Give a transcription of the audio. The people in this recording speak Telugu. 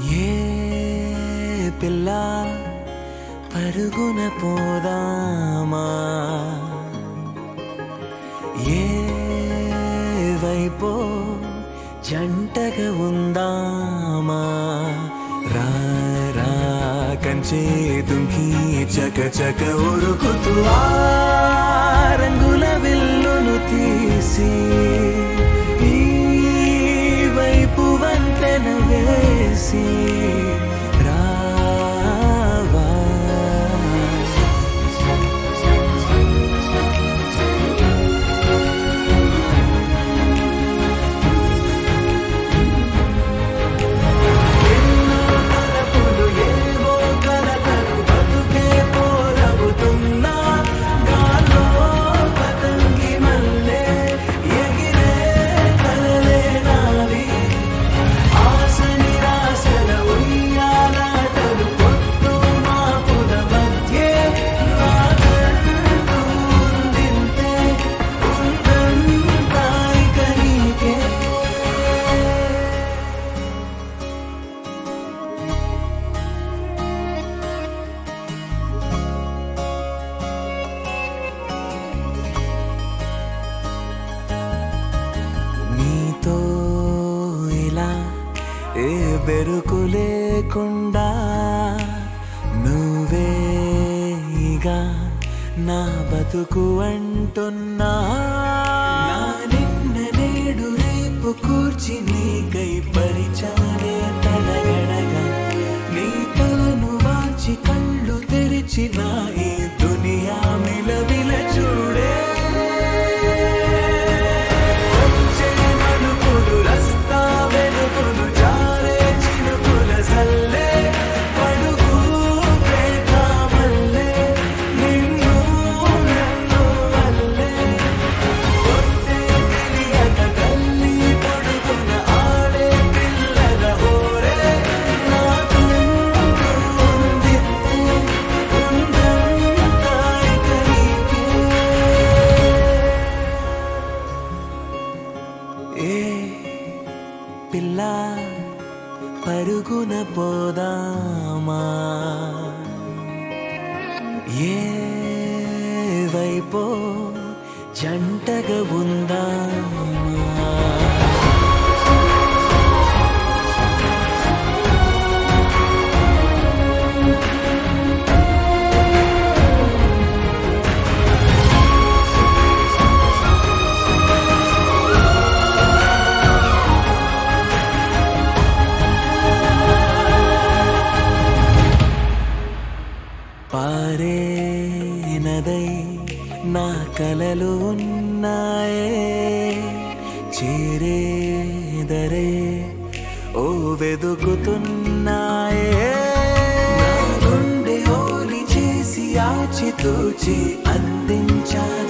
ఏ పిల్ల పరుగున పోదామా ఏ వైపో జంటగా ఉందామా రా రా కంచే దుంకి చక చక ఉరుకుతూ ఆ రంగుల విల్లును తీసి ఈ వైపు వంతెన వేసి రావా ఎన్నో తలపులు ఏవో కలతలు బతుకే పోరవుతున్నా గాల్లో పతంగి మల్లె ఎగిరే కలలే నావి ఆశ నిరాశల ఉయ్యాలాటలు పొత్తు మాపుల మధ్యే నాకంటూ ఉందింతే ఉందంతా ఇక నీకే నీతో ఇలా ఏ బెరుకు లేకుండా నువ్వేగా నా బతుకు అంటున్నా నా నిన్న నేడు రేపు కూర్చి నీకై పరిచానే తడగడగా నీ తలను వాచి కళ్ళు తెరిచి నా ఈ దునియా మిలవిల చూడే వచ్చే మలుపులు రస్తా వెలుగులు జారే చినుకుల సల్లే పడుగు పేట మల్లె నిన్ను నన్ను వల్లే ఒట్టే తెలియక తల్లి పొడుగున ఆడే పిల్లల హోరే నాకు ఉందిత్తే ఉందంతా ఇక నీకే ఏ పిల్ల పరుగున పోదామా ఏ వైపో జంటగా ఉందామా పారే నదై నా కలలు ఉన్నాయే చేరేదరే ఓ వెదుకుతున్నాయే నా గుండె ఓలి చేసి ఆచితూచి అందించాలి